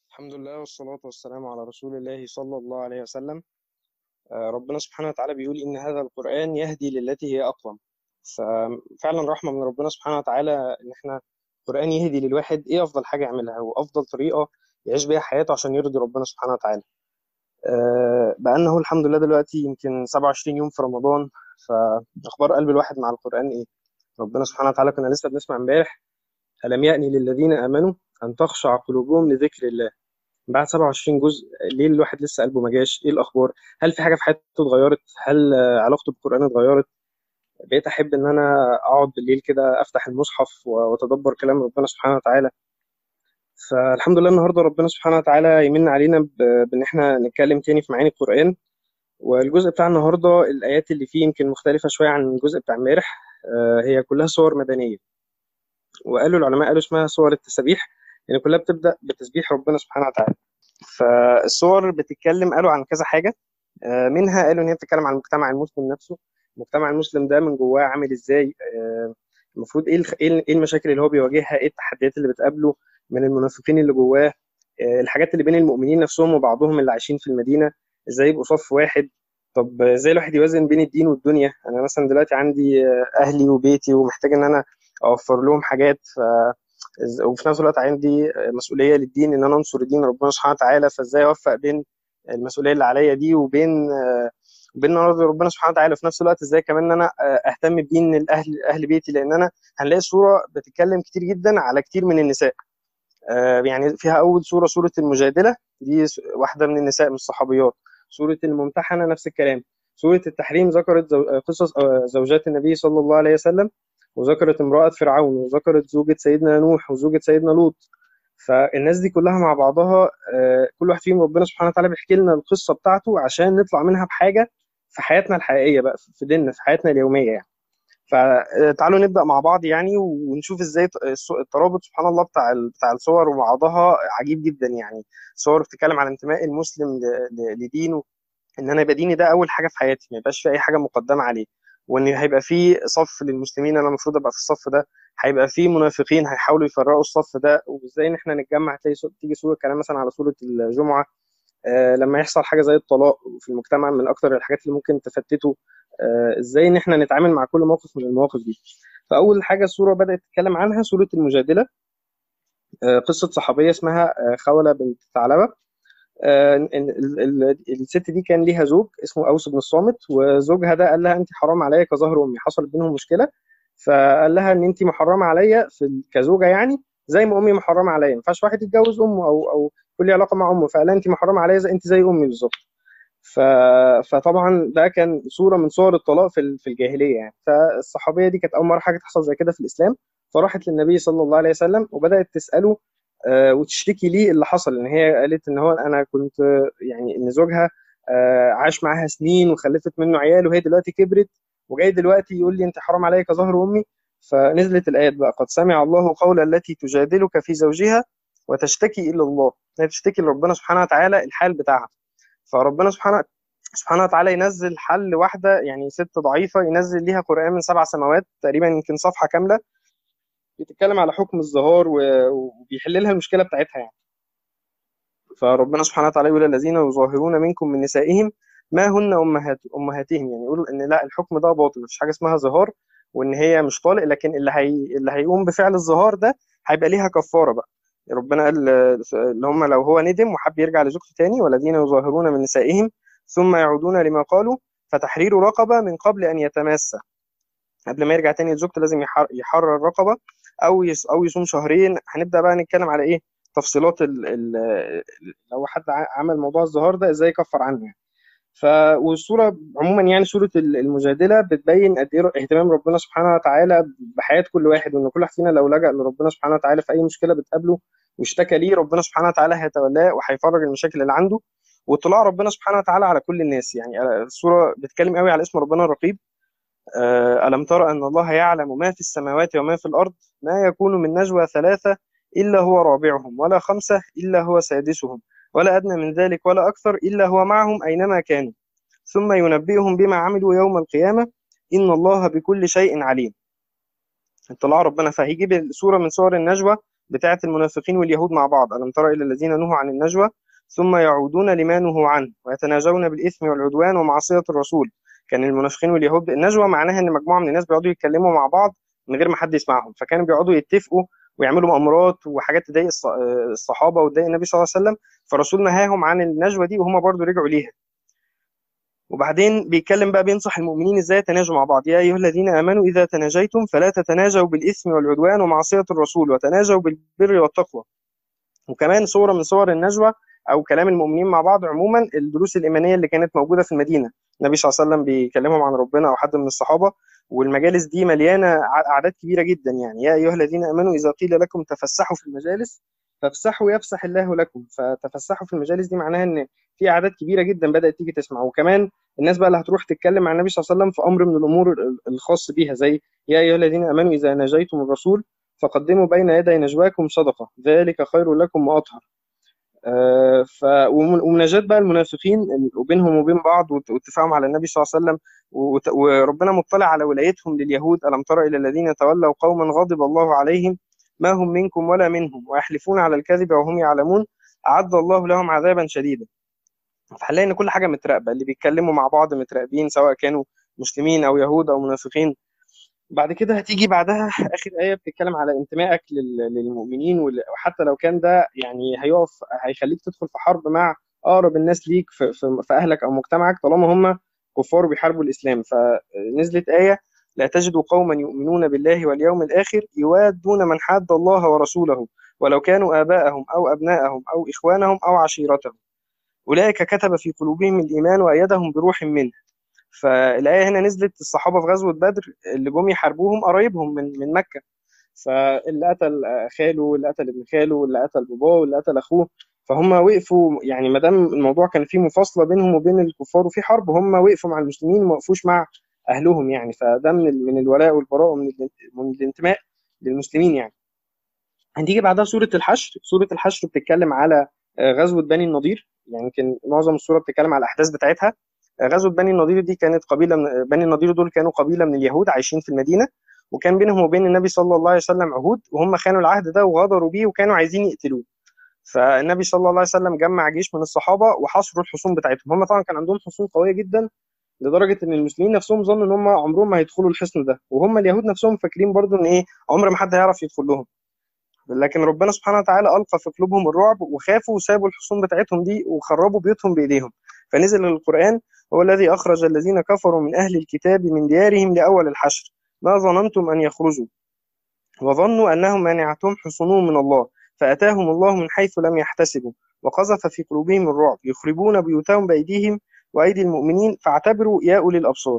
الحمد لله والصلاة والسلام على رسول الله صلى الله عليه وسلم آه، ربنا سبحانه وتعالى بيقول إن هذا القرآن يهدي للتي هي أقوم ففعلا رحمة من ربنا سبحانه وتعالى إن إحنا القرآن يهدي للواحد إيه أفضل حاجة يعملها وأفضل طريقة يعيش بيها حياته عشان يرضي ربنا سبحانه وتعالى آه، بقالنا هو الحمد لله دلوقتي يمكن 27 يوم في رمضان فأخبار قلب الواحد مع القرآن إيه ربنا سبحانه وتعالى كنا لسه بنسمع امبارح ألم يأني للذين آمنوا أن تخشع قلوبهم لذكر الله بعد 27 جزء ليه الواحد لسه قلبه ما جاش ايه الاخبار هل في حاجه في حياته اتغيرت هل آه، علاقته بالقران اتغيرت بقيت احب ان انا اقعد بالليل كده افتح المصحف و- واتدبر كلام ربنا سبحانه وتعالى فالحمد لله النهارده ربنا سبحانه وتعالى يمن علينا ب- بان احنا نتكلم تاني في معاني القران والجزء بتاع النهارده الايات اللي فيه يمكن مختلفه شويه عن الجزء بتاع امبارح آه، هي كلها صور مدنيه وقالوا العلماء قالوا اسمها صور التسابيح يعني كلها بتبدا بتسبيح ربنا سبحانه وتعالى فالصور بتتكلم قالوا عن كذا حاجه آه، منها قالوا ان هي بتتكلم عن المجتمع المسلم نفسه المجتمع المسلم ده من جواه عامل ازاي آه، المفروض ايه الخ- ايه إيه المشاكل اللي هو بيواجهها ايه التحديات اللي بتقابله من المنافقين اللي جواه آه، الحاجات اللي بين المؤمنين نفسهم وبعضهم اللي عايشين في المدينه ازاي يبقوا صف واحد طب ازاي الواحد يوازن بين الدين والدنيا انا مثلا دلوقتي عندي آه، اهلي وبيتي ومحتاج ان انا اوفر لهم حاجات ف إز- وفي نفس الوقت عندي مسؤوليه للدين ان انا انصر دين ربنا سبحانه وتعالى فازاي اوفق بين المسؤوليه اللي عليا دي وبين آه، وبين ان أنا ارضي ربنا سبحانه وتعالى في نفس الوقت ازاي كمان ان انا آه، اهتم بدين الاهل اهل بيتي لان انا هنلاقي صوره بتتكلم كتير جدا على كتير من النساء آه، يعني فيها اول سوره سوره المجادله دي س- واحده من النساء من الصحابيات سوره الممتحنه نفس الكلام سوره التحريم ذكرت زو- آه، قصص آه، زوجات النبي صلى الله عليه وسلم وذكرت امراه فرعون وذكرت زوجة سيدنا نوح وزوجة سيدنا لوط فالناس دي كلها مع بعضها آه، كل واحد فيهم ربنا سبحانه وتعالى بيحكي لنا القصه بتاعته عشان نطلع منها بحاجه في حياتنا الحقيقيه بقى في ديننا في حياتنا اليوميه يعني فتعالوا نبدا مع بعض يعني ونشوف ازاي ت- الص- الترابط سبحان الله بتاع ال- بتاع الصور وبعضها عجيب جدا يعني صور بتتكلم عن انتماء المسلم ل- ل- لدينه ان انا يبقى ديني ده اول حاجه في حياتي ما يبقاش في اي حاجه مقدمه عليه وان هيبقى في صف للمسلمين انا المفروض ابقى في الصف ده هيبقى في منافقين هيحاولوا يفرقوا الصف ده وازاي ان احنا نتجمع تلاقي سو- تيجي سوره كلام مثلا على سوره الجمعه آه، لما يحصل حاجه زي الطلاق في المجتمع من اكتر الحاجات اللي ممكن تفتته آه، ازاي ان احنا نتعامل مع كل موقف من المواقف دي فاول حاجه السوره بدات تتكلم عنها سوره المجادله آه، قصه صحابيه اسمها آه، خوله بنت ثعلبه آه، ال- ال- ال- الست دي كان ليها زوج اسمه اوس بن الصامت وزوجها ده قال لها انت حرام عليا كظهر امي حصلت بينهم مشكله فقال لها ان انت محرمه عليا في ال- كزوجه يعني زي ما امي محرمه عليا ما ينفعش واحد يتجوز امه او او يكون ليه علاقه مع امه فقال لها انت محرمه عليا زي انت زي امي بالظبط ف... فطبعا ده كان صوره من صور الطلاق في ال- في الجاهليه يعني فالصحابيه دي كانت اول مره حاجه تحصل زي كده في الاسلام فراحت للنبي صلى الله عليه وسلم وبدات تساله آه، وتشتكي ليه اللي حصل ان هي قالت ان هو انا كنت آه، يعني ان زوجها آه، عاش معاها سنين وخلفت منه عيال وهي دلوقتي كبرت وجاي دلوقتي يقول لي انت حرام عليك كظهر امي فنزلت الايات بقى قد سمع الله قول التي تجادلك في زوجها وتشتكي الى الله هي بتشتكي لربنا سبحانه وتعالى الحال بتاعها فربنا سبحانه سبحانه وتعالى ينزل حل واحده يعني ست ضعيفه ينزل ليها قران من سبع سماوات تقريبا يمكن صفحه كامله بتتكلم على حكم الظهار و- وبيحل لها المشكله بتاعتها يعني فربنا سبحانه وتعالى يقول الذين يظاهرون منكم من نسائهم ما هن امهات امهاتهم يعني يقول ان لا الحكم ده باطل مفيش حاجه اسمها ظهار وان هي مش طالق لكن اللي هي اللي هيقوم بفعل الظهار ده هيبقى ليها كفاره بقى ربنا قال آه، اللي هم لو هو ندم وحب يرجع لزوجته تاني والذين يظاهرون من نسائهم ثم يعودون لما قالوا فتحرير رقبه من قبل ان يتماسى قبل ما يرجع تاني لزوجته لازم يحر- يحرر رقبه او يص او يصوم شهرين هنبدا بقى نتكلم على ايه تفصيلات ال ال لو حد ع- عمل موضوع الظهار ده ازاي يكفر عنه يعني ف والصوره عموما يعني سوره ال- المجادله بتبين قد ايه اهتمام ربنا سبحانه وتعالى بحياه كل واحد وان كل واحد فينا لو لجأ لربنا سبحانه وتعالى في اي مشكله بتقابله واشتكى ليه ربنا سبحانه وتعالى هيتولاه وهيفرج المشاكل اللي عنده واطلاع ربنا سبحانه وتعالى على كل الناس يعني السوره بتتكلم قوي على اسم ربنا الرقيب آه، ألم تر أن الله يعلم ما في السماوات وما في الأرض ما يكون من نجوى ثلاثة إلا هو رابعهم ولا خمسة إلا هو سادسهم ولا أدنى من ذلك ولا أكثر إلا هو معهم أينما كانوا ثم ينبئهم بما عملوا يوم القيامة إن الله بكل شيء عليم اطلاع ربنا فهيجيب سورة من سور النجوى بتاعه المنافقين واليهود مع بعض الم تر الى الذين نهوا عن النجوى ثم يعودون لما نهوا عنه ويتناجون بالاثم والعدوان ومعصيه الرسول كان المنافقين واليهود النجوى معناها ان مجموعه من الناس بيقعدوا يتكلموا مع بعض من غير ما حد يسمعهم فكانوا بيقعدوا يتفقوا ويعملوا مؤامرات وحاجات تضايق الصحابه وتضايق النبي صلى الله عليه وسلم فالرسول نهاهم عن النجوى دي وهم برضو رجعوا ليها وبعدين بيتكلم بقى بينصح المؤمنين ازاي يتناجوا مع بعض يا ايها الذين امنوا اذا تناجيتم فلا تتناجوا بالاثم والعدوان ومعصيه الرسول وتناجوا بالبر والتقوى وكمان صوره من صور النجوى او كلام المؤمنين مع بعض عموما الدروس الايمانيه اللي كانت موجوده في المدينه النبي صلى الله عليه وسلم بيكلمهم عن ربنا او حد من الصحابه والمجالس دي مليانه اعداد كبيره جدا يعني يا ايها الذين امنوا اذا قيل لكم تفسحوا في المجالس فافسحوا يفسح الله لكم فتفسحوا في المجالس دي معناها ان في اعداد كبيره جدا بدات تيجي تسمع وكمان الناس بقى اللي هتروح تتكلم مع النبي صلى الله عليه وسلم في امر من الامور الخاص بيها زي يا ايها الذين امنوا اذا ناجيتم الرسول فقدموا بين يدي نجواكم صدقه ذلك خير لكم واطهر آه ف ومناجاه بقى المنافقين وبينهم وبين بعض واتفاقهم على النبي صلى الله عليه وسلم وربنا مطلع على ولايتهم لليهود الم تر الى الذين تولوا قوما غضب الله عليهم ما هم منكم ولا منهم ويحلفون على الكذب وهم يعلمون اعد الله لهم عذابا شديدا فهنلاقي ان كل حاجه متراقبه اللي بيتكلموا مع بعض متراقبين سواء كانوا مسلمين او يهود او منافقين بعد كده هتيجي بعدها اخر ايه بتتكلم على انتمائك للمؤمنين وحتى لو كان ده يعني هيقف هيخليك تدخل في حرب مع اقرب الناس ليك في, في, في اهلك او مجتمعك طالما هم كفار بيحاربوا الاسلام فنزلت ايه لا تجد قوما يؤمنون بالله واليوم الاخر يوادون من حاد الله ورسوله ولو كانوا اباءهم او ابناءهم او اخوانهم او عشيرتهم اولئك كتب في قلوبهم الايمان وايدهم بروح منه فالايه هنا نزلت الصحابه في غزوه بدر اللي جم يحاربوهم قرايبهم من من مكه فاللي قتل خاله واللي قتل ابن خاله واللي قتل باباه واللي قتل اخوه فهم وقفوا يعني ما دام الموضوع كان فيه مفاصله بينهم وبين الكفار وفي حرب هم وقفوا مع المسلمين وما وقفوش مع اهلهم يعني فده من من الولاء والبراء ومن من الانتماء للمسلمين يعني هنيجي بعدها سوره الحشر سوره الحشر بتتكلم على غزوه بني النضير يعني يمكن معظم السوره بتتكلم على الاحداث بتاعتها غزوه بني النضير دي كانت قبيله من بني النضير دول كانوا قبيله من اليهود عايشين في المدينه وكان بينهم وبين النبي صلى الله عليه وسلم عهود وهم خانوا العهد ده وغدروا بيه وكانوا عايزين يقتلوه فالنبي صلى الله عليه وسلم جمع جيش من الصحابه وحصروا الحصون بتاعتهم هم طبعا كان عندهم حصون قويه جدا لدرجه ان المسلمين نفسهم ظنوا ان هم عمرهم ما هيدخلوا الحصن ده وهم اليهود نفسهم فاكرين برضو ان ايه عمر ما حد هيعرف يدخل لهم لكن ربنا سبحانه وتعالى القى في قلوبهم الرعب وخافوا وسابوا الحصون بتاعتهم دي وخربوا بيوتهم بايديهم فنزل القران هو الذي اخرج الذين كفروا من اهل الكتاب من ديارهم لاول الحشر ما ظننتم ان يخرجوا وظنوا انهم مانعتهم حصونهم من الله فاتاهم الله من حيث لم يحتسبوا وقذف في قلوبهم الرعب يخربون بيوتهم بايديهم وايدي المؤمنين فاعتبروا يا اولي الابصار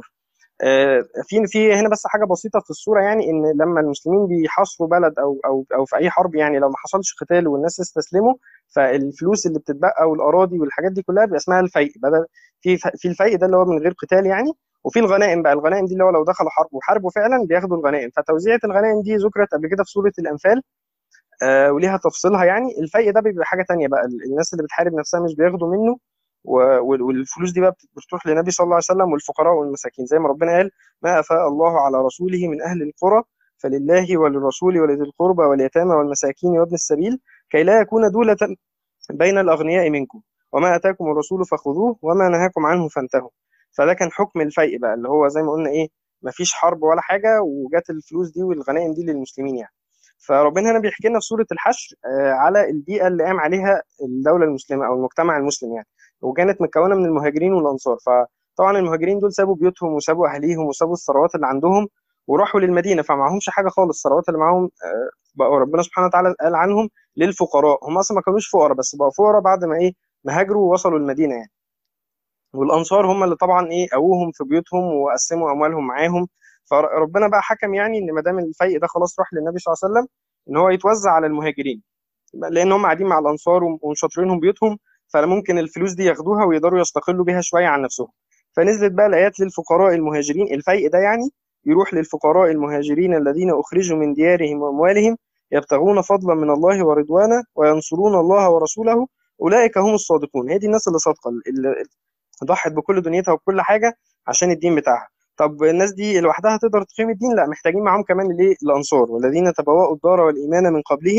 في في هنا بس حاجه بسيطه في الصوره يعني ان لما المسلمين بيحاصروا بلد او او او في اي حرب يعني لو ما حصلش قتال والناس استسلموا فالفلوس اللي بتتبقى والاراضي والحاجات دي كلها بيبقى اسمها الفيء بدل في في الفيء ده اللي هو من غير قتال يعني وفي الغنائم بقى الغنائم دي اللي هو لو دخلوا حرب وحاربوا فعلا بياخدوا الغنائم فتوزيعه الغنائم دي ذكرت قبل كده في سوره الانفال آه وليها تفصيلها يعني الفيء ده بيبقى حاجه تانية بقى الناس اللي بتحارب نفسها مش بياخدوا منه والفلوس دي بقى بتروح للنبي صلى الله عليه وسلم والفقراء والمساكين زي ما ربنا قال ما افاء الله على رسوله من اهل القرى فلله وللرسول ولذي القربى واليتامى والمساكين وابن السبيل كي لا يكون دولة بين الأغنياء منكم وما أتاكم الرسول فخذوه وما نهاكم عنه فانتهوا فده كان حكم الفيء بقى اللي هو زي ما قلنا إيه مفيش حرب ولا حاجة وجات الفلوس دي والغنائم دي للمسلمين يعني فربنا هنا بيحكي لنا في سورة الحشر على البيئة اللي قام عليها الدولة المسلمة أو المجتمع المسلم يعني وكانت متكونه من المهاجرين والانصار فطبعا المهاجرين دول سابوا بيوتهم وسابوا اهاليهم وسابوا الثروات اللي عندهم وراحوا للمدينه فمعهمش حاجه خالص الثروات اللي معاهم بقوا ربنا سبحانه وتعالى قال عنهم للفقراء هم اصلا ما كانوش فقراء بس بقوا فقراء بعد ما ايه ما هاجروا ووصلوا المدينه يعني والانصار هم اللي طبعا ايه قووهم في بيوتهم وقسموا اموالهم معاهم فربنا بقى حكم يعني ان ما دام الفيء ده خلاص راح للنبي صلى الله عليه وسلم ان هو يتوزع على المهاجرين لان هم قاعدين مع الانصار ومشاطرينهم بيوتهم فممكن الفلوس دي ياخدوها ويقدروا يستقلوا بيها شويه عن نفسهم فنزلت بقى الايات للفقراء المهاجرين الفيء ده يعني يروح للفقراء المهاجرين الذين اخرجوا من ديارهم واموالهم يبتغون فضلا من الله ورضوانا وينصرون الله ورسوله اولئك هم الصادقون هي دي الناس اللي صادقه اللي ضحت بكل دنيتها وبكل حاجه عشان الدين بتاعها طب الناس دي لوحدها تقدر تقيم الدين لا محتاجين معاهم كمان الايه الانصار والذين تبوأوا الدار والايمان من قبلهم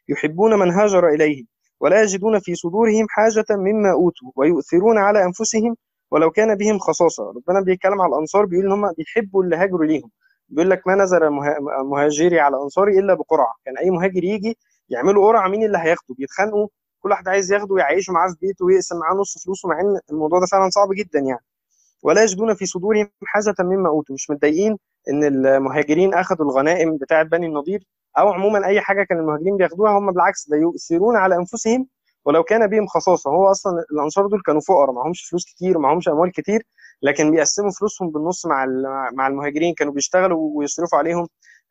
يحبون من هاجر إليهم ولا يجدون في صدورهم حاجة مما أوتوا ويؤثرون على أنفسهم ولو كان بهم خصاصة ربنا بيتكلم على الأنصار بيقول إن هم بيحبوا اللي هاجروا ليهم بيقول لك ما نزل مهاجري على أنصاري إلا بقرعة كان أي مهاجر يجي يعملوا قرعة مين اللي هياخده بيتخانقوا كل واحد عايز ياخده ويعيشه معاه في بيته ويقسم معاه نص فلوسه مع ان الموضوع ده فعلا صعب جدا يعني ولا يجدون في صدورهم حاجة مما أوتوا مش متضايقين إن المهاجرين أخذوا الغنائم بتاعة بني النضير أو عموما أي حاجة كان المهاجرين بياخدوها هم بالعكس ده يؤثرون على أنفسهم ولو كان بهم خصاصة هو أصلا الأنصار دول كانوا فقراء معهمش فلوس كتير ومعهمش أموال كتير لكن بيقسموا فلوسهم بالنص مع مع المهاجرين كانوا بيشتغلوا ويصرفوا عليهم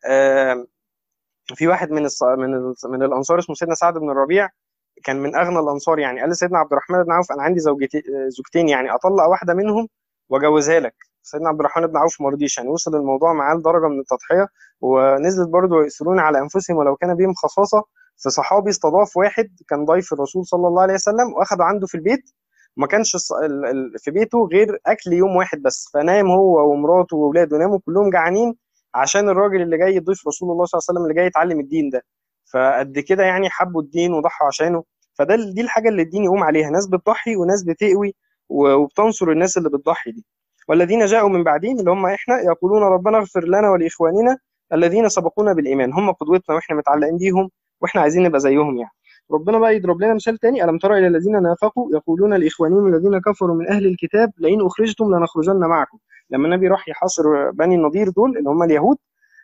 في واحد من من من الانصار اسمه سيدنا سعد بن الربيع كان من اغنى الانصار يعني قال لسيدنا عبد الرحمن بن عوف انا عندي زوجتين زوجتين يعني اطلق واحده منهم واجوزها لك سيدنا عبد الرحمن بن عوف ما رضيش يعني وصل الموضوع معاه لدرجه من التضحيه ونزلت برضه ويؤثرون على انفسهم ولو كان بهم خصاصه في صحابي استضاف واحد كان ضيف الرسول صلى الله عليه وسلم واخده عنده في البيت ما كانش في بيته غير اكل يوم واحد بس فنام هو ومراته واولاده ناموا كلهم جعانين عشان الراجل اللي جاي يضيف رسول الله صلى الله عليه وسلم اللي جاي يتعلم الدين ده فقد كده يعني حبوا الدين وضحوا عشانه فده دي الحاجه اللي الدين يقوم عليها ناس بتضحي وناس بتقوي وبتنصر الناس اللي بتضحي دي والذين جاءوا من بعدهم اللي هم احنا يقولون ربنا اغفر لنا ولاخواننا الذين سبقونا بالايمان هم قدوتنا واحنا متعلقين بيهم واحنا عايزين نبقى زيهم يعني ربنا بقى يضرب لنا مثال تاني الم ترى الى الذين نافقوا يقولون لاخوانهم الذين كفروا من اهل الكتاب لئن اخرجتم لنخرجن معكم لما النبي راح يحاصر بني النضير دول اللي هم اليهود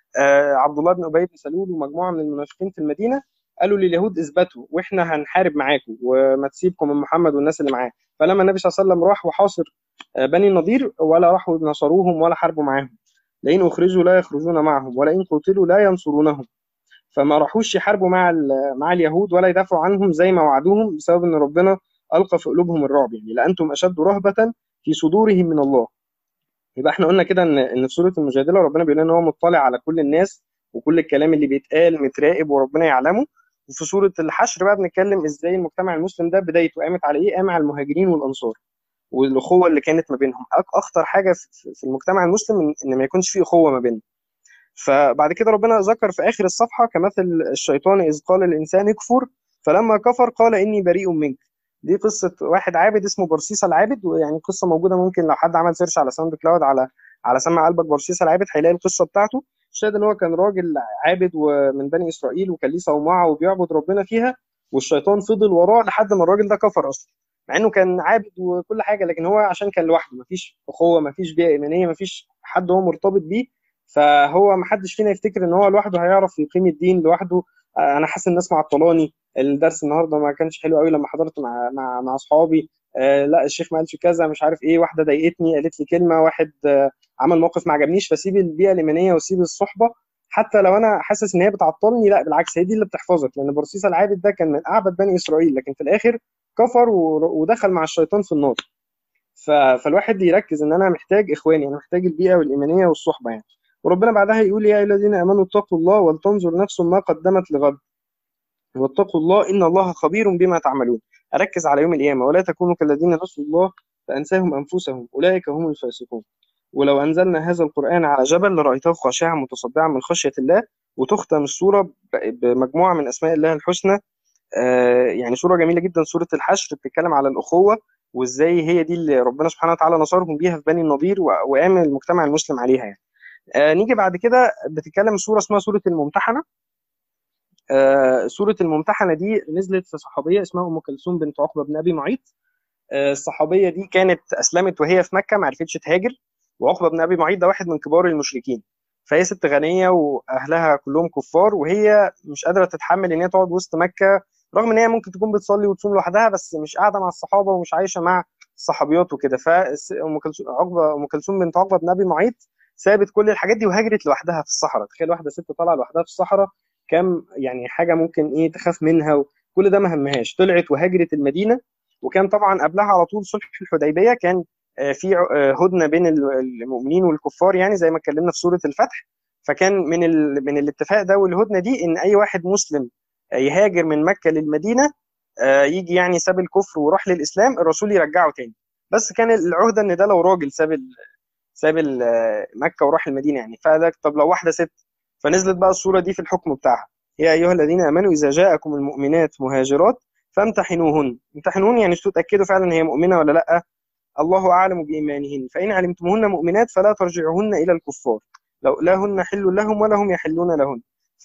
آه عبد الله بن ابي بن سلول ومجموعه من المنافقين في المدينه قالوا لليهود اثبتوا واحنا هنحارب معاكم وما تسيبكم من محمد والناس اللي معاه فلما النبي صلى الله عليه وسلم راح وحاصر آه بني النضير ولا راحوا نصروهم ولا حاربوا معاهم لئن اخرجوا لا يخرجون معهم ولئن قتلوا لا ينصرونهم فما راحوش يحاربوا مع مع اليهود ولا يدافعوا عنهم زي ما وعدوهم بسبب ان ربنا القى في قلوبهم الرعب يعني لانتم اشد رهبه في صدورهم من الله يبقى احنا قلنا كده ان ان في سوره المجادله ربنا بيقول ان هو مطلع على كل الناس وكل الكلام اللي بيتقال متراقب وربنا يعلمه وفي سوره الحشر بقى بنتكلم ازاي المجتمع المسلم ده بدايته قامت على ايه؟ قام على المهاجرين والانصار والاخوه اللي كانت ما بينهم اخطر حاجه في المجتمع المسلم ان ما يكونش في اخوه ما بينهم فبعد كده ربنا ذكر في اخر الصفحه كمثل الشيطان اذ قال الانسان اكفر فلما كفر قال اني بريء منك دي قصه واحد عابد اسمه برسيس العابد ويعني قصه موجوده ممكن لو حد عمل سيرش على ساوند كلاود على على سمع قلبك برسيس العابد هيلاقي القصه بتاعته الشاهد ان هو كان راجل عابد ومن بني اسرائيل وكان ليه صومعه وبيعبد ربنا فيها والشيطان فضل وراه لحد ما الراجل ده كفر اصلا مع انه كان عابد وكل حاجه لكن هو عشان كان لوحده مفيش اخوه مفيش بيئه ايمانيه مفيش حد هو مرتبط بيه فهو ما حدش فينا يفتكر ان هو لوحده هيعرف يقيم الدين لوحده انا حاسس الناس معطلاني الدرس النهارده ما كانش حلو قوي لما حضرت مع مع مع اصحابي آه لا الشيخ ما قالش كذا مش عارف ايه واحده ضايقتني قالت لي كلمه واحد آه عمل موقف ما عجبنيش فسيب البيئه الايمانيه وسيب الصحبه حتى لو انا حاسس ان هي بتعطلني لا بالعكس هي دي اللي بتحفظك لان برسيس العابد ده كان من اعبد بني اسرائيل لكن في الاخر كفر ودخل مع الشيطان في النار فالواحد يركز ان انا محتاج اخواني انا محتاج البيئه والايمانيه والصحبه يعني وربنا بعدها يقول يا الذين امنوا اتقوا الله ولتنظر نفس ما قدمت لغد واتقوا الله ان الله خبير بما تعملون اركز على يوم القيامه ولا تكونوا كالذين نسوا الله فانساهم انفسهم اولئك هم الفاسقون ولو انزلنا هذا القران على جبل لرايته خاشعا متصدعا من خشيه الله وتختم السوره بمجموعه من اسماء الله الحسنى آه يعني سوره جميله جدا سوره الحشر بتتكلم على الاخوه وازاي هي دي اللي ربنا سبحانه وتعالى نصرهم بيها في بني النضير وقام المجتمع المسلم عليها يعني آه نيجي بعد كده بتتكلم سوره اسمها سوره الممتحنه آه سوره الممتحنه دي نزلت في صحابيه اسمها ام كلثوم بنت عقبه بن ابي معيط آه الصحابيه دي كانت اسلمت وهي في مكه ما عرفتش تهاجر وعقبه بن ابي معيط ده واحد من كبار المشركين فهي ست غنيه واهلها كلهم كفار وهي مش قادره تتحمل ان هي تقعد وسط مكه رغم ان هي ممكن تكون بتصلي وتصوم لوحدها بس مش قاعده مع الصحابه ومش عايشه مع الصحابيات وكده فام كلثوم عقبه ام كلثوم بنت عقبه بن ابي معيط سابت كل الحاجات دي وهاجرت لوحدها في الصحراء تخيل واحده ست طالعه لوحدها في الصحراء كم يعني حاجه ممكن ايه تخاف منها وكل ده ما همهاش طلعت وهاجرت المدينه وكان طبعا قبلها على طول صلح الحديبيه كان في هدنه بين المؤمنين والكفار يعني زي ما اتكلمنا في سوره الفتح فكان من ال... من الاتفاق ده والهدنه دي ان اي واحد مسلم يهاجر من مكه للمدينه يجي يعني ساب الكفر وراح للاسلام الرسول يرجعه تاني بس كان العهده ان ده لو راجل ساب ال... ساب مكه وراح المدينه يعني فده طب لو واحده ست فنزلت بقى الصوره دي في الحكم بتاعها يا ايها الذين امنوا اذا جاءكم المؤمنات مهاجرات فامتحنوهن امتحنوهن يعني تتاكدوا فعلا هي مؤمنه ولا لا الله اعلم بايمانهن فان علمتموهن مؤمنات فلا ترجعوهن الى الكفار لو لا هن حل لهم ولا هم يحلون لهن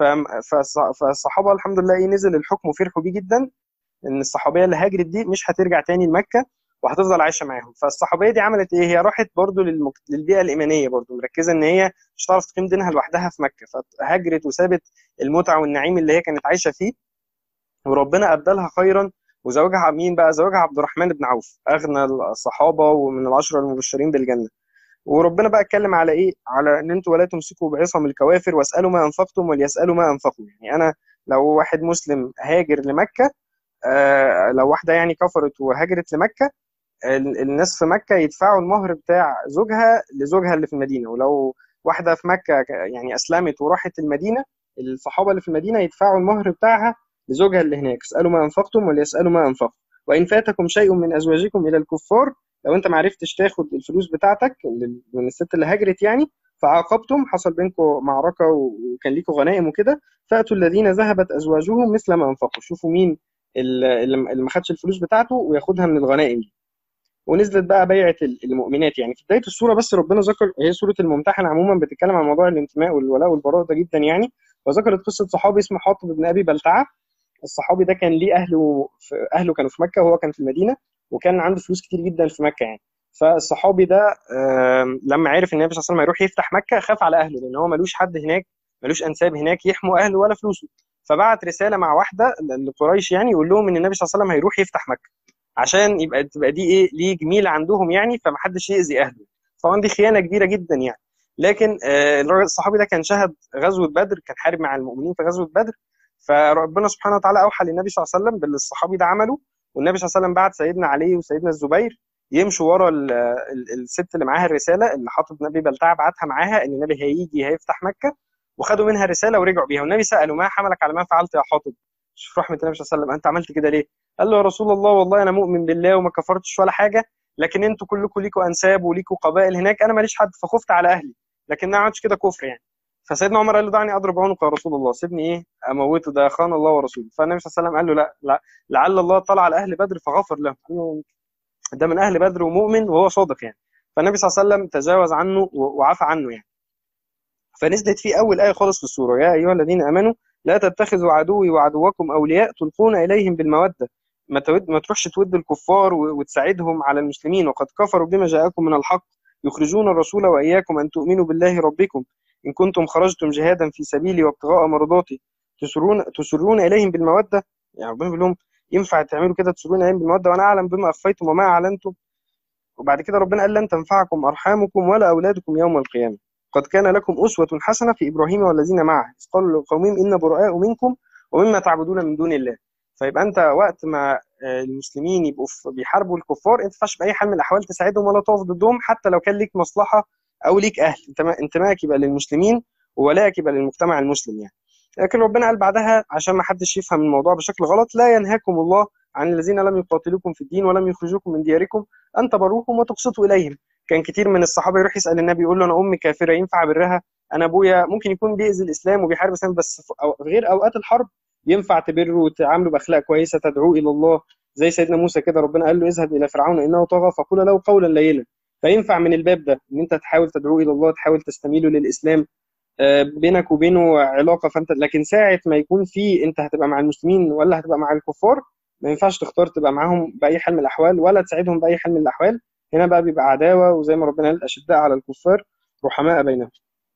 فالصحابه الحمد لله ايه نزل الحكم وفرحوا بيه جدا ان الصحابيه اللي هاجرت دي مش هترجع تاني لمكه وهتفضل عايشه معاهم فالصحابيه دي عملت ايه هي راحت برضو للمك... للبيئه الايمانيه برضو مركزه ان هي مش هتعرف تقيم دينها لوحدها في مكه فهاجرت وسابت المتعه والنعيم اللي هي كانت عايشه فيه وربنا ابدلها خيرا وزوجها مين بقى زوجها عبد الرحمن بن عوف اغنى الصحابه ومن العشره المبشرين بالجنه وربنا بقى اتكلم على ايه على ان انتوا ولا تمسكوا بعصم الكوافر واسالوا ما انفقتم وليسالوا ما انفقوا يعني انا لو واحد مسلم هاجر لمكه آه لو واحده يعني كفرت وهاجرت لمكه الناس في مكه يدفعوا المهر بتاع زوجها لزوجها اللي في المدينه ولو واحده في مكه يعني اسلمت وراحت المدينه الصحابه اللي في المدينه يدفعوا المهر بتاعها لزوجها اللي هناك اسالوا ما انفقتم وليسالوا ما انفقوا وان فاتكم شيء من ازواجكم الى الكفار لو انت ما عرفتش تاخد الفلوس بتاعتك من الست اللي هاجرت يعني فعاقبتم حصل بينكم معركه وكان ليكم غنائم وكده فاتوا الذين ذهبت ازواجهم مثل ما انفقوا شوفوا مين اللي ما خدش الفلوس بتاعته وياخدها من الغنائم دي ونزلت بقى بيعه المؤمنات يعني في بدايه السوره بس ربنا ذكر هي سوره الممتحن عموما بتتكلم عن موضوع الانتماء والولاء والبراء ده جدا يعني وذكرت قصه صحابي اسمه حاطب بن ابي بلتعه الصحابي ده كان ليه اهله في اهله كانوا في مكه وهو كان في المدينه وكان عنده فلوس كتير جدا في مكه يعني فالصحابي ده لما عرف ان النبي صلى الله عليه وسلم هيروح يفتح مكه خاف على اهله لان هو ملوش حد هناك ملوش انساب هناك يحموا اهله ولا فلوسه فبعت رساله مع واحده لقريش يعني يقول لهم ان النبي صلى الله عليه وسلم هيروح يفتح مكه عشان يبقى تبقى دي ايه ليه جميله عندهم يعني فمحدش يأذي اهله طبعا دي خيانه كبيره جدا يعني لكن الراجل الصحابي ده كان شهد غزوه بدر كان حارب مع المؤمنين في غزوه بدر فربنا سبحانه وتعالى اوحى للنبي صلى الله عليه وسلم باللي الصحابي ده عمله والنبي صلى الله عليه وسلم بعت سيدنا علي وسيدنا الزبير يمشوا ورا ال ال الست اللي معاها الرساله اللي حاطط النبي بلتعه بعتها معاها ان النبي هيجي هيفتح مكه وخدوا منها رساله ورجعوا بيها والنبي ساله ما حملك على ما فعلت يا حاطب شوف رحمه النبي صلى الله عليه وسلم انت عملت كده ليه؟ قال له يا رسول الله والله انا مؤمن بالله وما كفرتش ولا حاجه لكن انتوا كلكم ليكوا انساب وليكوا قبائل هناك انا ماليش حد فخفت على اهلي لكن ما عملتش كده كفر يعني فسيدنا عمر قال له دعني اضرب عنق يا رسول الله سيبني ايه اموته ده خان الله ورسوله فالنبي صلى الله عليه وسلم قال له لا لا لعل الله طلع على اهل بدر فغفر لهم ده من اهل بدر ومؤمن وهو صادق يعني فالنبي صلى الله عليه وسلم تجاوز عنه وعفى عنه يعني فنزلت في اول ايه خالص في السوره يا ايها الذين امنوا لا تتخذوا عدوي وعدوكم اولياء تلقون اليهم بالموده ما تود ما تروحش تود الكفار وتساعدهم على المسلمين وقد كفروا بما جاءكم من الحق يخرجون الرسول واياكم ان تؤمنوا بالله ربكم ان كنتم خرجتم جهادا في سبيلي وابتغاء مرضاتي تسرون تسرون اليهم بالموده يعني ربنا بيقول لهم ينفع تعملوا كده تسرون اليهم بالموده وانا اعلم بما اخفيتم وما اعلنتم وبعد كده ربنا قال لن تنفعكم ارحامكم ولا اولادكم يوم القيامه قد كان لكم أسوة حسنة في إبراهيم والذين معه إذ قالوا لقومهم إن براء منكم ومما تعبدون من دون الله فيبقى أنت وقت ما المسلمين يبقوا بيحاربوا الكفار أنت ما ينفعش بأي حال من الأحوال تساعدهم ولا تقف ضدهم حتى لو كان ليك مصلحة أو ليك أهل انتمائك يبقى للمسلمين وولائك يبقى للمجتمع المسلم يعني لكن ربنا قال بعدها عشان ما حدش يفهم الموضوع بشكل غلط لا ينهاكم الله عن الذين لم يقاتلوكم في الدين ولم يخرجوكم من دياركم أن تبروهم وتقسطوا إليهم كان كتير من الصحابه يروح يسال النبي يقول له انا امي كافره ينفع برها انا ابويا ممكن يكون بيأذي الاسلام وبيحارب الاسلام بس في غير اوقات الحرب ينفع تبره وتعامله باخلاق كويسه تدعوه الى الله زي سيدنا موسى كده ربنا قال له اذهب الى فرعون انه طغى فقول له قولا لينا فينفع من الباب ده ان انت تحاول تدعوه الى الله تحاول تستميله للاسلام بينك وبينه علاقه فانت لكن ساعه ما يكون في انت هتبقى مع المسلمين ولا هتبقى مع الكفار ما ينفعش تختار تبقى معاهم باي حال من الاحوال ولا تساعدهم باي حال من الاحوال هنا بقى بيبقى عداوه وزي ما ربنا قال اشداء على الكفار رحماء بينهم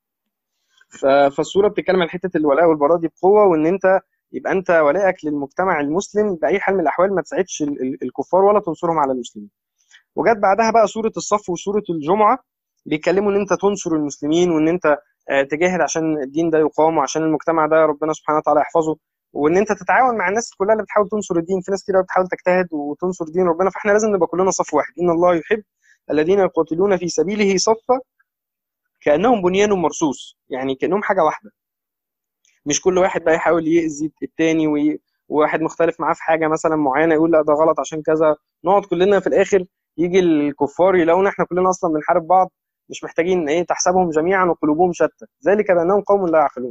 فالصوره بتتكلم عن حته الولاء والبراء دي بقوه وان انت يبقى انت ولائك للمجتمع المسلم باي حال من الاحوال ما تساعدش الكفار ولا تنصرهم على المسلمين وجت بعدها بقى سوره الصف وسوره الجمعه بيتكلموا ان انت تنصر المسلمين وان انت تجاهد عشان الدين ده يقام وعشان المجتمع ده ربنا سبحانه وتعالى يحفظه وان انت تتعاون مع الناس كلها اللي بتحاول تنصر الدين في ناس كتير بتحاول تجتهد وتنصر دين ربنا فاحنا لازم نبقى كلنا صف واحد ان الله يحب الذين يقاتلون في سبيله صفا كانهم بنيان مرصوص يعني كانهم حاجه واحده مش كل واحد بقى يحاول يأذي التاني وي... وواحد مختلف معاه في حاجه مثلا معينه يقول لا ده غلط عشان كذا نقعد كلنا في الاخر يجي الكفار يلاقونا احنا كلنا اصلا بنحارب بعض مش محتاجين ايه تحسبهم جميعا وقلوبهم شتى ذلك بانهم قوم لا يعقلون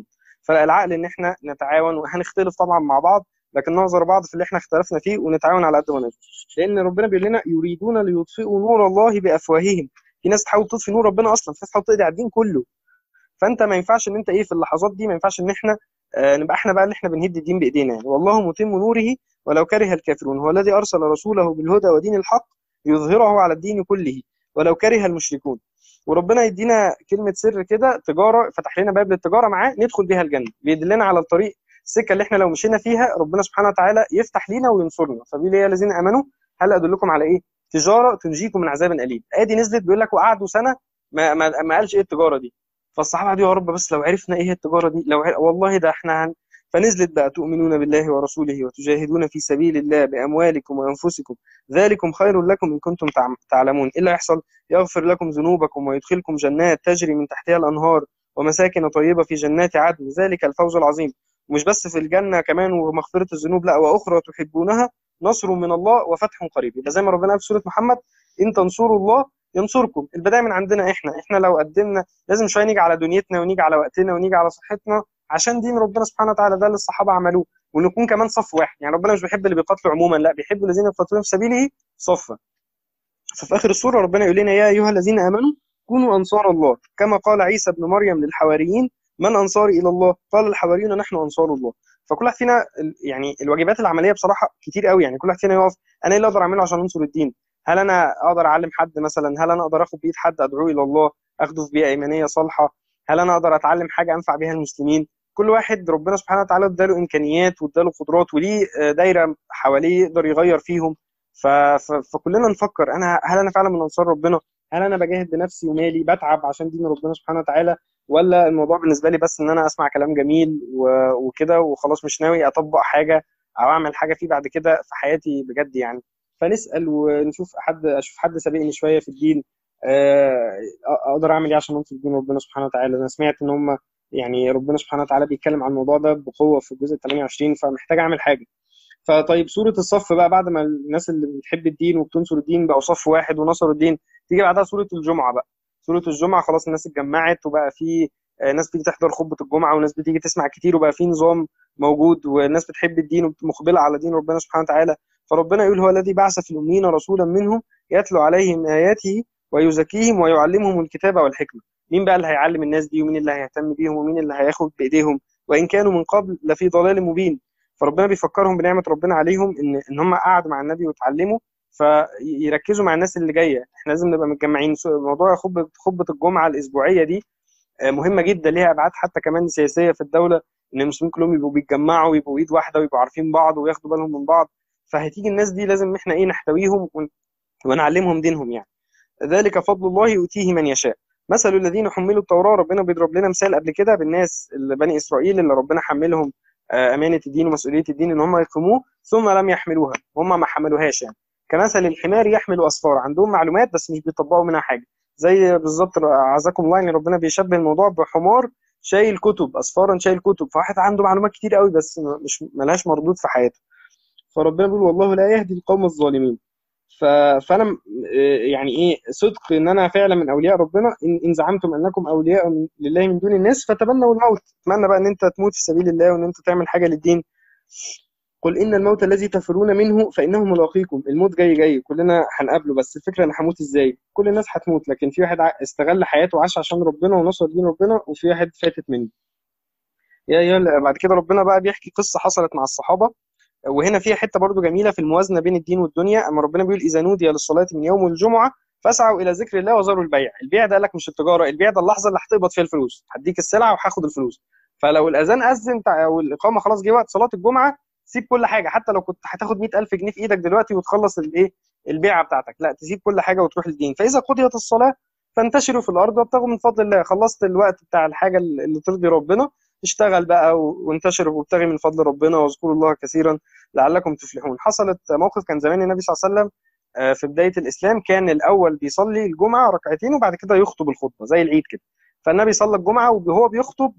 فالعقل ان احنا نتعاون وهنختلف طبعا مع بعض لكن نعذر بعض في اللي احنا اختلفنا فيه ونتعاون على قد ما نقدر لان ربنا بيقول لنا يريدون ليطفئوا نور الله بافواههم في ناس تحاول تطفي نور ربنا اصلا في ناس تحاول تقضي على الدين كله فانت ما ينفعش ان انت ايه في اللحظات دي ما ينفعش ان احنا آه نبقى احنا بقى اللي احنا بنهد الدين بايدينا يعني والله متم نوره ولو كره الكافرون هو الذي ارسل رسوله بالهدى ودين الحق يظهره على الدين كله ولو كره المشركون وربنا يدينا كلمه سر كده تجاره فتح لنا باب للتجاره معاه ندخل بيها الجنه بيدلنا على الطريق السكه اللي احنا لو مشينا فيها ربنا سبحانه وتعالى يفتح لينا وينصرنا فبيقول يا الذين امنوا هل ادلكم على ايه تجاره تنجيكم من عذاب اليم ادي نزلت بيقول لك وقعدوا سنه ما, ما, ما قالش ايه التجاره دي فالصحابه قالوا يا رب بس لو عرفنا ايه التجاره دي لو عرف... والله ده احنا هن... فنزلت بقى تؤمنون بالله ورسوله وتجاهدون في سبيل الله باموالكم وانفسكم ذلكم خير لكم ان كنتم تعلمون ايه اللي هيحصل يغفر لكم ذنوبكم ويدخلكم جنات تجري من تحتها الانهار ومساكن طيبه في جنات عدن ذلك الفوز العظيم ومش بس في الجنه كمان ومغفره الذنوب لا واخرى تحبونها نصر من الله وفتح قريب يبقى زي ما ربنا قال في سوره محمد ان تنصروا الله ينصركم البدايه من عندنا احنا احنا لو قدمنا لازم شويه نيجي على دنيتنا ونيجي على وقتنا ونيجي على صحتنا عشان دين ربنا سبحانه وتعالى ده اللي الصحابه عملوه ونكون كمان صف واحد يعني ربنا مش بيحب اللي بيقاتلوا عموما لا بيحب الذين يقاتلون في سبيله صفا ففي اخر السوره ربنا يقول لنا يا ايها الذين امنوا كونوا انصار الله كما قال عيسى ابن مريم للحواريين من انصاري الى الله قال الحواريون نحن انصار الله فكل واحد فينا يعني الواجبات العمليه بصراحه كتير قوي يعني كل واحد فينا يقف انا ايه اللي اقدر اعمله عشان انصر الدين هل انا اقدر اعلم حد مثلا هل انا اقدر اخد بايد حد ادعوه الى الله اخده في بيئه ايمانيه صالحه هل انا اقدر اتعلم حاجه انفع بيها المسلمين كل واحد ربنا سبحانه وتعالى اداله امكانيات واداله قدرات وليه دايره حواليه يقدر يغير فيهم ف... ف... فكلنا نفكر انا هل انا فعلا من انصار ربنا هل انا بجاهد بنفسي ومالي بتعب عشان دين ربنا سبحانه وتعالى ولا الموضوع بالنسبه لي بس ان انا اسمع كلام جميل و... وكده وخلاص مش ناوي اطبق حاجه او اعمل حاجه فيه بعد كده في حياتي بجد يعني فنسال ونشوف حد اشوف حد سابقني شويه في الدين اقدر اعمل ايه عشان انصر دين ربنا سبحانه وتعالى انا سمعت ان هم يعني ربنا سبحانه وتعالى بيتكلم عن الموضوع ده بقوه في الجزء 28 فمحتاج اعمل حاجه فطيب سوره الصف بقى بعد ما الناس اللي بتحب الدين وبتنصر الدين بقوا صف واحد ونصروا الدين تيجي بعدها سوره الجمعه بقى سوره الجمعه خلاص الناس اتجمعت وبقى في ناس بتيجي تحضر خطبه الجمعه وناس بتيجي تسمع كتير وبقى في نظام موجود والناس بتحب الدين ومقبله على دين ربنا سبحانه وتعالى فربنا يقول هو الذي بعث في الامين رسولا منهم يتلو عليهم اياته ويزكيهم ويعلمهم الكتاب والحكمه مين بقى اللي هيعلم الناس دي ومين اللي هيهتم بيهم ومين اللي هياخد بايديهم وان كانوا من قبل لفي ضلال مبين فربنا بيفكرهم بنعمه ربنا عليهم ان ان هم قعدوا مع النبي واتعلموا فيركزوا مع الناس اللي جايه احنا لازم نبقى متجمعين موضوع خطبه خطبه الجمعه الاسبوعيه دي مهمه جدا ليها ابعاد حتى كمان سياسيه في الدوله ان المسلمين كلهم يبقوا بيتجمعوا ويبقوا ايد واحده ويبقوا عارفين بعض وياخدوا بالهم من بعض فهتيجي الناس دي لازم احنا ايه نحتويهم ونعلمهم دينهم يعني ذلك فضل الله يؤتيه من يشاء مثل الذين حملوا التوراة ربنا بيضرب لنا مثال قبل كده بالناس اللي بني إسرائيل اللي ربنا حملهم أمانة الدين ومسؤولية الدين إن هم يقيموه ثم لم يحملوها هم ما حملوهاش يعني كمثل الحمار يحمل أسفار عندهم معلومات بس مش بيطبقوا منها حاجة زي بالظبط عزكم الله يعني ربنا بيشبه الموضوع بحمار شايل كتب أسفارا شايل كتب فواحد عنده معلومات كتير قوي بس مش ملهاش مردود في حياته فربنا بيقول والله لا يهدي القوم الظالمين فانا يعني ايه صدق ان انا فعلا من اولياء ربنا ان زعمتم انكم اولياء لله من دون الناس فتمنوا الموت اتمنى بقى ان انت تموت في سبيل الله وان انت تعمل حاجه للدين قل ان الموت الذي تفرون منه فانه ملاقيكم الموت جاي جاي كلنا هنقابله بس الفكره انا هموت ازاي كل الناس هتموت لكن في واحد استغل حياته وعاش عشان ربنا ونصر دين ربنا وفي واحد فاتت منه يا يا بعد كده ربنا بقى بيحكي قصه حصلت مع الصحابه وهنا فيها حته برضو جميله في الموازنه بين الدين والدنيا اما ربنا بيقول اذا نودي للصلاه من يوم الجمعه فاسعوا الى ذكر الله وذروا البيع البيع ده قال لك مش التجاره البيع ده اللحظه اللي هتقبض فيها الفلوس هديك السلعه وهاخد الفلوس فلو الاذان اذن او الاقامه خلاص جه وقت صلاه الجمعه سيب كل حاجه حتى لو كنت هتاخد 100000 جنيه في ايدك دلوقتي وتخلص الايه البيعه بتاعتك لا تسيب كل حاجه وتروح للدين فاذا قضيت الصلاه فانتشروا في الارض وابتغوا من فضل الله خلصت الوقت بتاع الحاجه اللي ترضي ربنا اشتغل بقى وانتشر وابتغي من فضل ربنا واذكروا الله كثيرا لعلكم تفلحون حصلت موقف كان زمان النبي صلى الله عليه وسلم في بدايه الاسلام كان الاول بيصلي الجمعه ركعتين وبعد كده يخطب الخطبه زي العيد كده فالنبي صلى الجمعه وهو بيخطب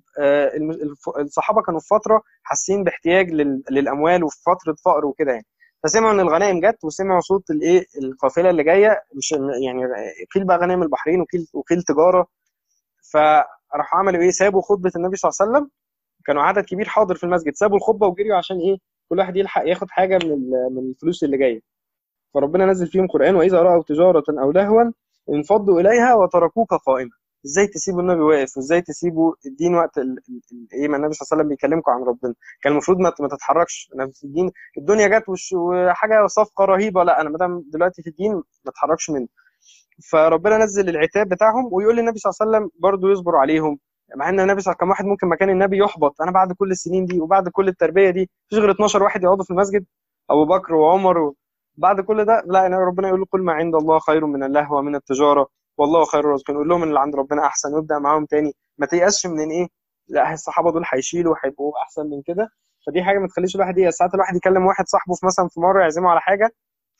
الصحابه كانوا في فتره حاسين باحتياج للاموال وفي فتره فقر وكده يعني فسمعوا ان الغنائم جت وسمعوا صوت الايه القافله اللي جايه مش يعني قيل بقى غنائم البحرين وقيل وقيل تجاره فراحوا عملوا ايه سابوا خطبه النبي صلى الله عليه وسلم كانوا عدد كبير حاضر في المسجد سابوا الخطبه وجريوا عشان ايه كل واحد يلحق ياخد حاجه من من الفلوس اللي جايه فربنا نزل فيهم قران واذا راوا تجاره او لهوا انفضوا اليها وتركوك قائما ازاي تسيبوا النبي واقف وازاي تسيبوا الدين وقت ايه ما النبي صلى الله عليه وسلم بيكلمكم عن ربنا كان المفروض ما تتحركش انا في الدين الدنيا جت وحاجه صفقه رهيبه لا انا ما دام دلوقتي في الدين ما اتحركش منه فربنا نزل العتاب بتاعهم ويقول للنبي صلى الله عليه وسلم برضه يصبر عليهم مع ان النبي صلى الله عليه وسلم كان واحد ممكن مكان النبي يحبط انا بعد كل السنين دي وبعد كل التربيه دي مفيش غير 12 واحد يقعدوا في المسجد ابو بكر وعمر و... بعد كل ده لا يعني ربنا يقول له قل ما عند الله خير من اللهو ومن التجاره والله خير الرازقين يقول لهم اللي عند ربنا احسن ويبدا معاهم تاني ما تيأسش من ايه لا الصحابه دول هيشيلوا وهيبقوا احسن من كده فدي حاجه ما تخليش الواحد ييأس ساعات الواحد يكلم واحد صاحبه في مثلا في مره يعزمه على حاجه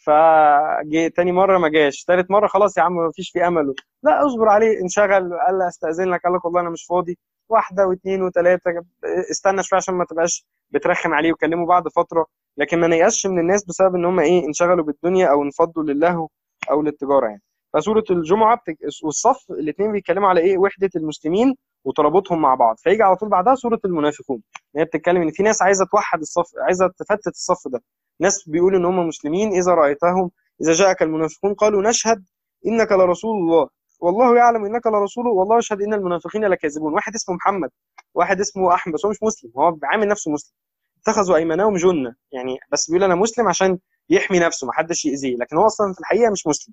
فجي تاني مره ما جاش تالت مره خلاص يا عم ما فيش في امل لا اصبر عليه انشغل قال له استاذن لك قال لك والله انا مش فاضي واحده واثنين وثلاثه استنى شويه عشان ما تبقاش بترخم عليه وكلمه بعد فتره لكن ما نيأسش من الناس بسبب ان هم ايه انشغلوا بالدنيا او انفضوا لله او للتجاره يعني فسوره الجمعه بتك... والصف الاثنين بيتكلموا على ايه وحده المسلمين وترابطهم مع بعض فيجي على طول بعدها سوره المنافقون هي بتتكلم ان في ناس عايزه توحد الصف عايزه تفتت الصف ده ناس بيقولوا ان هم مسلمين اذا رايتهم اذا جاءك المنافقون قالوا نشهد انك لرسول الله والله يعلم انك لرسوله والله يشهد ان المنافقين لكاذبون واحد اسمه محمد واحد اسمه احمد بس هو مش مسلم هو عامل نفسه مسلم اتخذوا ايمانهم جنه يعني بس بيقول انا مسلم عشان يحمي نفسه ما حدش يأذيه لكن هو اصلا في الحقيقه مش مسلم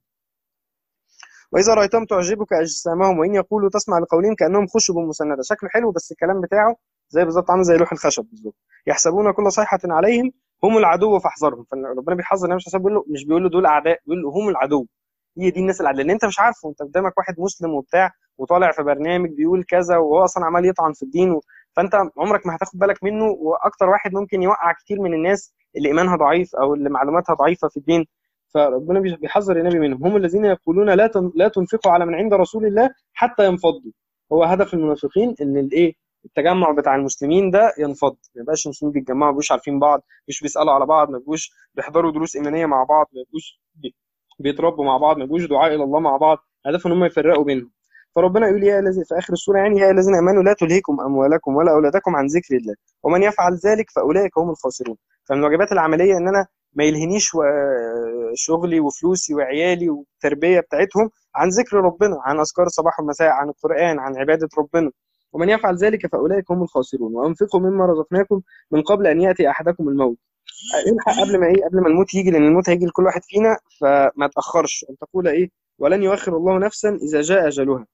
واذا رايتهم تعجبك اجسامهم وان يقولوا تسمع لقولهم كانهم خشب مسنده شكله حلو بس الكلام بتاعه زي بالظبط عامل زي لوح الخشب بالظبط يحسبون كل صيحه عليهم هم العدو فاحذرهم فربنا بيحذر النبي صلى الله عليه وسلم بيقول له مش بيقول له دول اعداء بيقول له هم العدو هي دي الناس العادله لان انت مش عارفه انت قدامك واحد مسلم وبتاع وطالع في برنامج بيقول كذا وهو اصلا عمال يطعن في الدين و... فانت عمرك ما هتاخد بالك منه واكتر واحد ممكن يوقع كتير من الناس اللي ايمانها ضعيف او اللي معلوماتها ضعيفه في الدين فربنا بيحذر النبي منهم هم الذين يقولون لا لا تنفقوا على من عند رسول الله حتى ينفضوا هو هدف المنافقين ان الايه التجمع بتاع المسلمين ده ينفض ما يبقاش المسلمين بيتجمعوا ما بيبقوش عارفين بعض مش بيسالوا على بعض ما بيبقوش بيحضروا دروس ايمانيه مع بعض ما بيبقوش بيتربوا مع بعض ما بيبقوش دعاء الى الله مع بعض هدفهم ان هم يفرقوا بينهم فربنا يقول يا الذين في اخر السوره يعني يا الذين امنوا لا تلهكم اموالكم ولا اولادكم عن ذكر الله ومن يفعل ذلك فاولئك هم الخاسرون فمن الواجبات العمليه ان انا ما يلهنيش شغلي وفلوسي وعيالي والتربيه بتاعتهم عن ذكر ربنا عن اذكار الصباح والمساء عن القران عن عباده ربنا ومن يفعل ذلك فاولئك هم الخاسرون وانفقوا مما رزقناكم من قبل ان ياتي احدكم الموت الحق قبل ما ايه قبل ما الموت يجي لان الموت هيجي لكل واحد فينا فما تاخرش ان تقول ايه ولن يؤخر الله نفسا اذا جاء اجلها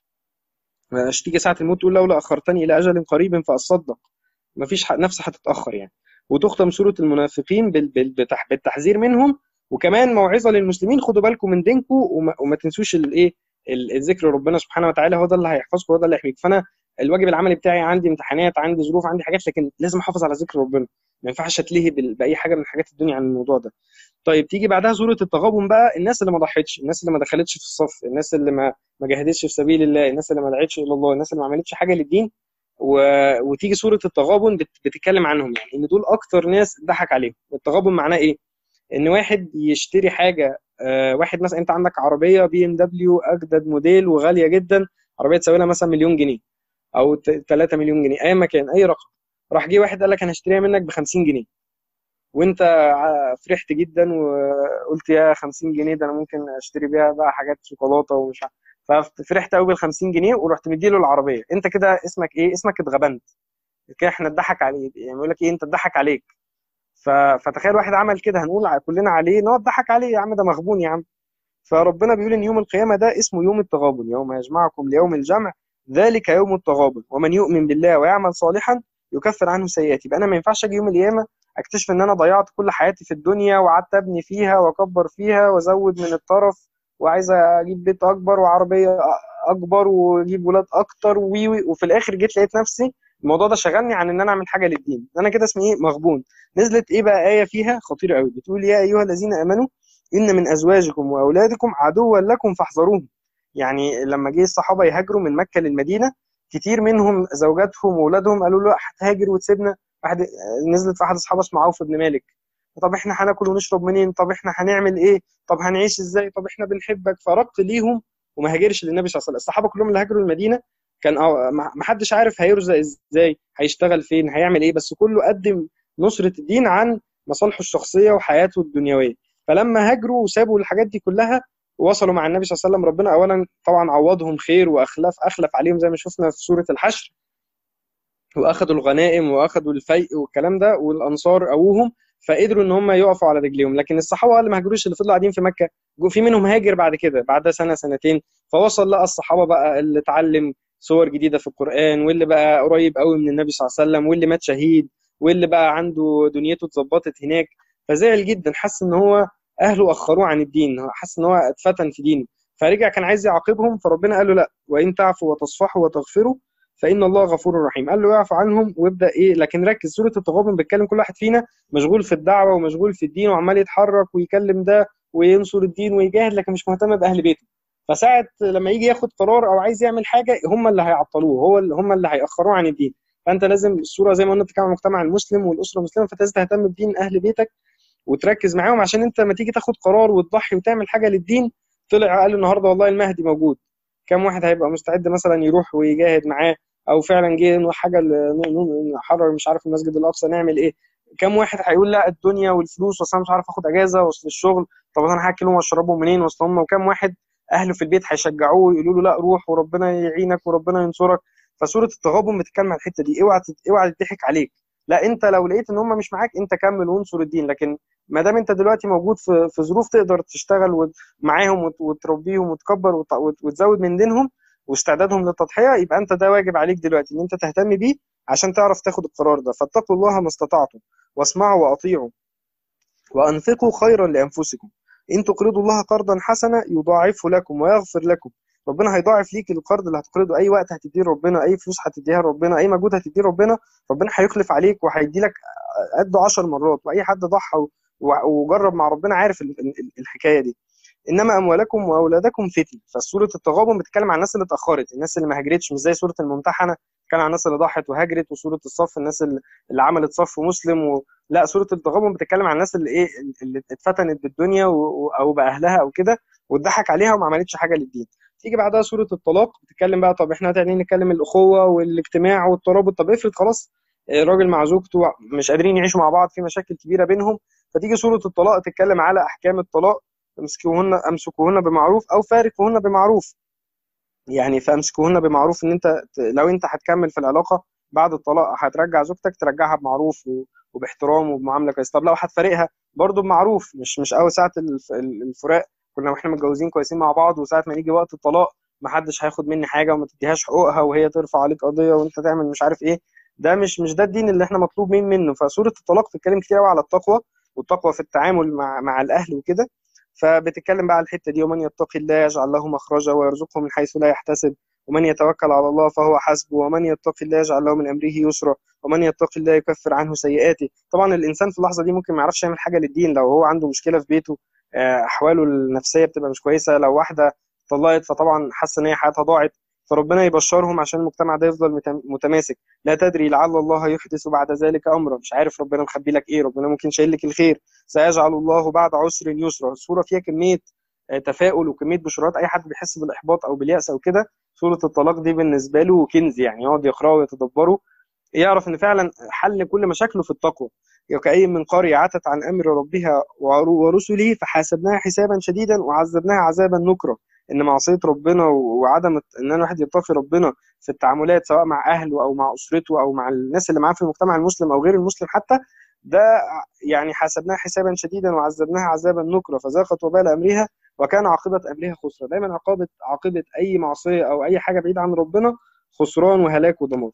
مش تيجي ساعه الموت تقول لولا اخرتني الى اجل قريب فاصدق مفيش نفس هتتاخر يعني وتختم سوره المنافقين بالتحذير منهم وكمان موعظه للمسلمين خدوا بالكم من دينكم وما, وما تنسوش الايه الذكر ربنا سبحانه وتعالى هو ده اللي هيحفظكم هو ده اللي هيحميك فانا الواجب العملي بتاعي عندي امتحانات عندي ظروف عندي حاجات لكن لازم احافظ على ذكر ربنا ما ينفعش اتلهي باي حاجه من حاجات الدنيا عن الموضوع ده طيب تيجي بعدها سوره التغابن بقى الناس اللي ما ضحتش الناس اللي ما دخلتش في الصف الناس اللي ما ما جاهدتش في سبيل الله الناس اللي ما دعتش الى الله الناس اللي ما عملتش حاجه للدين و... وتيجي سوره التغابن بت... بتتكلم عنهم يعني ان دول اكتر ناس ضحك عليهم التغابن معناه ايه ان واحد يشتري حاجه آه واحد مثلا انت عندك عربيه بي ام دبليو اجدد موديل وغاليه جدا عربيه تساوي لها مثلا مليون جنيه او 3 مليون جنيه اي مكان اي رقم راح جه واحد قال لك انا هشتريها منك ب 50 جنيه وانت فرحت جدا وقلت يا 50 جنيه ده انا ممكن اشتري بيها بقى حاجات شوكولاته ومش عارف ففرحت قوي بال 50 جنيه ورحت مديله العربيه انت كده اسمك ايه اسمك اتغبنت كده احنا اتضحك عليه يعني يقول لك ايه انت اتضحك عليك ف... فتخيل واحد عمل كده هنقول كلنا عليه ان هو اتضحك عليه يا عم ده مغبون يا عم فربنا بيقول ان يوم القيامه ده اسمه يوم التغابن يوم يجمعكم ليوم الجمع ذلك يوم التغابن ومن يؤمن بالله ويعمل صالحا يكفر عنه سيئاته يبقى انا ما ينفعش اجي يوم القيامه اكتشف ان انا ضيعت كل حياتي في الدنيا وقعدت ابني فيها واكبر فيها وازود من الطرف وعايز اجيب بيت اكبر وعربيه اكبر واجيب ولاد اكتر وي وفي الاخر جيت لقيت نفسي الموضوع ده شغلني عن ان انا اعمل حاجه للدين انا كده اسمي ايه مغبون نزلت ايه بقى ايه فيها خطيره قوي بتقول يا ايها الذين امنوا ان من ازواجكم واولادكم عدوا لكم فاحذروهم يعني لما جه الصحابه يهاجروا من مكه للمدينه كتير منهم زوجاتهم واولادهم قالوا له هتهاجر وتسيبنا واحد نزلت في احد اصحابه اسمه عوف بن مالك طب احنا هناكل ونشرب منين طب احنا هنعمل ايه طب هنعيش ازاي طب احنا بنحبك فرق ليهم وما هاجرش للنبي صلى الله عليه وسلم الصحابه كلهم اللي هاجروا المدينه كان ما حدش عارف هيرزق ازاي هيشتغل فين هيعمل ايه بس كله قدم نصره الدين عن مصالحه الشخصيه وحياته الدنيويه فلما هاجروا وسابوا الحاجات دي كلها ووصلوا مع النبي صلى الله عليه وسلم ربنا اولا طبعا عوضهم خير واخلف اخلف عليهم زي ما شفنا في سوره الحشر واخذوا الغنائم واخذوا الفيء والكلام ده والانصار قووهم فقدروا ان هم يقفوا على رجليهم لكن الصحابه اللي ما هاجروش اللي فضلوا قاعدين في مكه في منهم هاجر بعد كده بعد سنه سنتين فوصل لقى الصحابه بقى اللي اتعلم صور جديده في القران واللي بقى قريب قوي من النبي صلى الله عليه وسلم واللي مات شهيد واللي بقى عنده دنيته اتظبطت هناك فزعل جدا حس ان هو اهله اخروه عن الدين حس ان هو اتفتن في دينه فرجع كان عايز يعاقبهم فربنا قال له لا وان تعفوا وتصفحوا وتغفروا فان الله غفور رحيم قال له يعفو عنهم ويبدا ايه لكن ركز سوره التغابن بتكلم كل واحد فينا مشغول في الدعوه ومشغول في الدين وعمال يتحرك ويكلم ده وينصر الدين ويجاهد لكن مش مهتم باهل بيته فساعه لما يجي ياخد قرار او عايز يعمل حاجه هم اللي هيعطلوه هو اللي هم اللي هياخروه عن الدين فانت لازم الصوره زي ما قلنا بتتكلم عن المجتمع المسلم والاسره المسلمه فانت لازم تهتم بدين اهل بيتك وتركز معاهم عشان انت لما تيجي تاخد قرار وتضحي وتعمل حاجه للدين طلع قال النهارده والله المهدي موجود كم واحد هيبقى مستعد مثلا يروح ويجاهد معاه او فعلا جه حاجه نحرر مش عارف المسجد الاقصى نعمل ايه كم واحد هيقول لا الدنيا والفلوس واصل مش عارف اخد اجازه وسط الشغل طب انا هاكلهم واشربهم منين وسط هم وكم واحد اهله في البيت هيشجعوه ويقولوا له لا روح وربنا يعينك وربنا ينصرك فسوره التغابن بتتكلم عن الحته دي اوعى اوعى تضحك عليك لا انت لو لقيت ان هم مش معاك انت كمل وانصر الدين لكن ما دام انت دلوقتي موجود في في ظروف تقدر تشتغل معاهم وتربيهم وتكبر وتزود من دينهم واستعدادهم للتضحيه يبقى انت ده واجب عليك دلوقتي ان انت تهتم بيه عشان تعرف تاخد القرار ده فاتقوا الله ما استطعتم واسمعوا واطيعوا وانفقوا خيرا لانفسكم ان تقرضوا الله قرضا حسنا يضاعفه لكم ويغفر لكم ربنا هيضاعف ليك القرض اللي هتقرضه اي وقت هتديه ربنا اي فلوس هتديها ربنا اي مجهود هتديه ربنا ربنا هيخلف عليك وهيدي لك قده 10 مرات واي حد ضحى وجرب مع ربنا عارف الحكايه دي انما اموالكم واولادكم فتنه فسوره التغابن بتتكلم عن الناس اللي اتاخرت الناس اللي ما هاجرتش مش زي سوره الممتحنه كان عن الناس اللي ضحت وهاجرت وسوره الصف الناس اللي عملت صف مسلم و... لا سوره التغابن بتتكلم عن الناس اللي ايه اللي اتفتنت بالدنيا و... او باهلها او كده واتضحك عليها وما عملتش حاجه للدين تيجي بعدها سوره الطلاق بتتكلم بقى طب احنا قاعدين نتكلم الاخوه والاجتماع والترابط طب افرض خلاص الراجل مع زوجته مش قادرين يعيشوا مع بعض في مشاكل كبيره بينهم فتيجي سوره الطلاق تتكلم على احكام الطلاق امسكوهن امسكوهن بمعروف او فارقوهن بمعروف يعني فامسكوهن بمعروف ان انت لو انت هتكمل في العلاقه بعد الطلاق هترجع زوجتك ترجعها بمعروف وباحترام وبمعامله كويسه طب لو هتفارقها برضه بمعروف مش مش اول ساعه الفراق كنا واحنا متجوزين كويسين مع بعض وساعه ما يجي وقت الطلاق ما حدش هياخد مني حاجه وما تديهاش حقوقها وهي ترفع عليك قضيه وانت تعمل مش عارف ايه ده مش مش ده الدين اللي احنا مطلوب مين منه فسوره الطلاق بتتكلم كتير قوي على التقوى والتقوى في التعامل مع مع الاهل وكده فبتتكلم بقى على الحته دي ومن يتقي الله يجعل له مخرجا ويرزقه من حيث لا يحتسب ومن يتوكل على الله فهو حسبه ومن يتقي الله يجعل له من امره يسرا ومن يتقي الله يكفر عنه سيئاته طبعا الانسان في اللحظه دي ممكن ما يعرفش يعمل حاجه للدين لو هو عنده مشكله في بيته احواله النفسيه بتبقى مش كويسه لو واحده طلقت فطبعا حاسه ان هي حياتها ضاعت فربنا يبشرهم عشان المجتمع ده يفضل متماسك لا تدري لعل الله يحدث بعد ذلك امرا مش عارف ربنا مخبي لك ايه ربنا ممكن شايل لك الخير سيجعل الله بعد عسر يسرا السوره فيها كميه تفاؤل وكميه بشرات اي حد بيحس بالاحباط او بالياس او كده سوره الطلاق دي بالنسبه له كنز يعني يقعد يقراه ويتدبره يعرف ان فعلا حل كل مشاكله في التقوى وكأي من قرية عتت عن امر ربها ورسله فحاسبناها حسابا شديدا وعذبناها عذابا نكرا ان معصيه ربنا وعدم ان انا واحد يتقي ربنا في التعاملات سواء مع اهله او مع اسرته او مع الناس اللي معاه في المجتمع المسلم او غير المسلم حتى ده يعني حاسبناها حسابا شديدا وعذبناها عذابا نكرا فذاقت وبال امرها وكان عاقبه امرها خسرا دايما عقابه عاقبه اي معصيه او اي حاجه بعيده عن ربنا خسران وهلاك ودمار